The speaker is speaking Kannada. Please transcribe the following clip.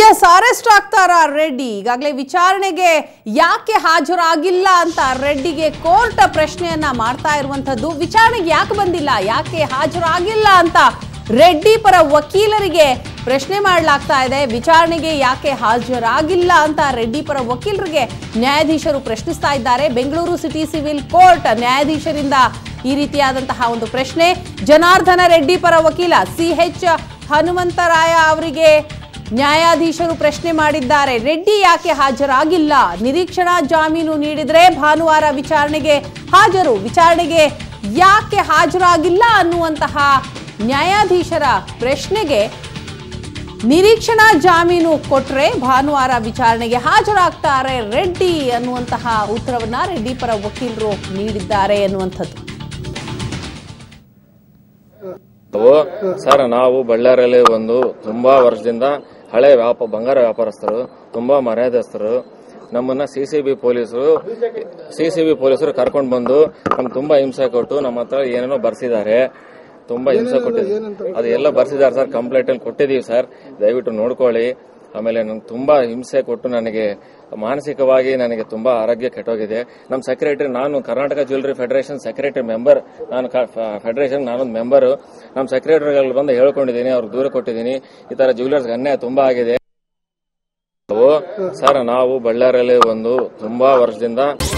ಎಸ್ ಅರೆಸ್ಟ್ ಆಗ್ತಾರ ರೆಡ್ಡಿ ಈಗಾಗಲೇ ವಿಚಾರಣೆಗೆ ಯಾಕೆ ಹಾಜರಾಗಿಲ್ಲ ಅಂತ ರೆಡ್ಡಿಗೆ ಕೋರ್ಟ್ ಪ್ರಶ್ನೆಯನ್ನ ಮಾಡ್ತಾ ಇರುವಂತದ್ದು ವಿಚಾರಣೆಗೆ ಯಾಕೆ ಬಂದಿಲ್ಲ ಯಾಕೆ ಹಾಜರಾಗಿಲ್ಲ ಅಂತ ರೆಡ್ಡಿ ಪರ ವಕೀಲರಿಗೆ ಪ್ರಶ್ನೆ ಮಾಡಲಾಗ್ತಾ ಇದೆ ವಿಚಾರಣೆಗೆ ಯಾಕೆ ಹಾಜರಾಗಿಲ್ಲ ಅಂತ ರೆಡ್ಡಿ ಪರ ವಕೀಲರಿಗೆ ನ್ಯಾಯಾಧೀಶರು ಪ್ರಶ್ನಿಸ್ತಾ ಇದ್ದಾರೆ ಬೆಂಗಳೂರು ಸಿಟಿ ಸಿವಿಲ್ ಕೋರ್ಟ್ ನ್ಯಾಯಾಧೀಶರಿಂದ ಈ ರೀತಿಯಾದಂತಹ ಒಂದು ಪ್ರಶ್ನೆ ಜನಾರ್ದನ ರೆಡ್ಡಿ ಪರ ವಕೀಲ ಸಿ ಎಚ್ ಹನುಮಂತರಾಯ ಅವರಿಗೆ ನ್ಯಾಯಾಧೀಶರು ಪ್ರಶ್ನೆ ಮಾಡಿದ್ದಾರೆ ರೆಡ್ಡಿ ಯಾಕೆ ಹಾಜರಾಗಿಲ್ಲ ನಿರೀಕ್ಷಣಾ ಜಾಮೀನು ನೀಡಿದ್ರೆ ಭಾನುವಾರ ವಿಚಾರಣೆಗೆ ಹಾಜರು ವಿಚಾರಣೆಗೆ ಯಾಕೆ ಹಾಜರಾಗಿಲ್ಲ ಅನ್ನುವಂತಹ ನ್ಯಾಯಾಧೀಶರ ಪ್ರಶ್ನೆಗೆ ನಿರೀಕ್ಷಣಾ ಜಾಮೀನು ಕೊಟ್ರೆ ಭಾನುವಾರ ವಿಚಾರಣೆಗೆ ಹಾಜರಾಗ್ತಾರೆ ರೆಡ್ಡಿ ಅನ್ನುವಂತಹ ಉತ್ತರವನ್ನ ರೆಡ್ಡಿ ಪರ ವಕೀಲರು ನೀಡಿದ್ದಾರೆ ಅನ್ನುವಂಥದ್ದು ನಾವು ಸರ್ ನಾವು ಬಳ್ಳಾರಿಯಲ್ಲಿ ಒಂದು ತುಂಬಾ ವರ್ಷದಿಂದ ಹಳೆ ವ್ಯಾಪ ಬಂಗಾರ ವ್ಯಾಪಾರಸ್ಥರು ತುಂಬಾ ಮರ್ಯಾದಸ್ಥರು ನಮ್ಮನ್ನ ಸಿ ಸಿ ಬಿ ಪೊಲೀಸರು ಸಿ ಸಿ ಬಿ ಪೊಲೀಸರು ಕರ್ಕೊಂಡು ಬಂದು ನಮ್ಗೆ ತುಂಬಾ ಹಿಂಸೆ ಕೊಟ್ಟು ನಮ್ಮ ಹತ್ರ ಏನೇನೋ ಬರ್ಸಿದ್ದಾರೆ ತುಂಬಾ ಹಿಂಸೆ ಕೊಟ್ಟಿದ್ದಾರೆ ಅದು ಎಲ್ಲ ಬರ್ಸಿದ್ದಾರೆ ಸರ್ ಕಂಪ್ಲೇಂಟ್ ಅಲ್ಲಿ ಕೊಟ್ಟಿದೀವಿ ಸರ್ ದಯವಿಟ್ಟು ನೋಡ್ಕೊಳ್ಳಿ ಆಮೇಲೆ ನಂಗೆ ತುಂಬಾ ಹಿಂಸೆ ಕೊಟ್ಟು ನನಗೆ ಮಾನಸಿಕವಾಗಿ ನನಗೆ ತುಂಬಾ ಆರೋಗ್ಯ ಕೆಟ್ಟೋಗಿದೆ ನಮ್ಮ ಸೆಕ್ರೆಟರಿ ನಾನು Karnataka jewellery federation secretary member ನಾನು ಫೆಡರೇಷನ್ ನಾನೊಂದು ಮೆಂಬರ್ ನಮ್ಮ ಸೆಕ್ರೆಟರಿಗಳು ಬಂದು ಹೇಳ್ಕೊಂಡಿದ್ದೀನಿ ಅವ್ರಿಗೆ ದೂರ ಕೊಟ್ಟಿದ್ದೀನಿ ಈ ತರ ಜ್ಯುವೆಲರ್ಸ್ ಅನ್ಯಾಯ ತುಂಬಾ ಆಗಿದೆ ನಾವು ಸರ್ ನಾವು ಬಳ್ಳಾರಿಯಲ್ಲಿ ಒಂದು ತುಂಬಾ ವರ್ಷದಿಂದ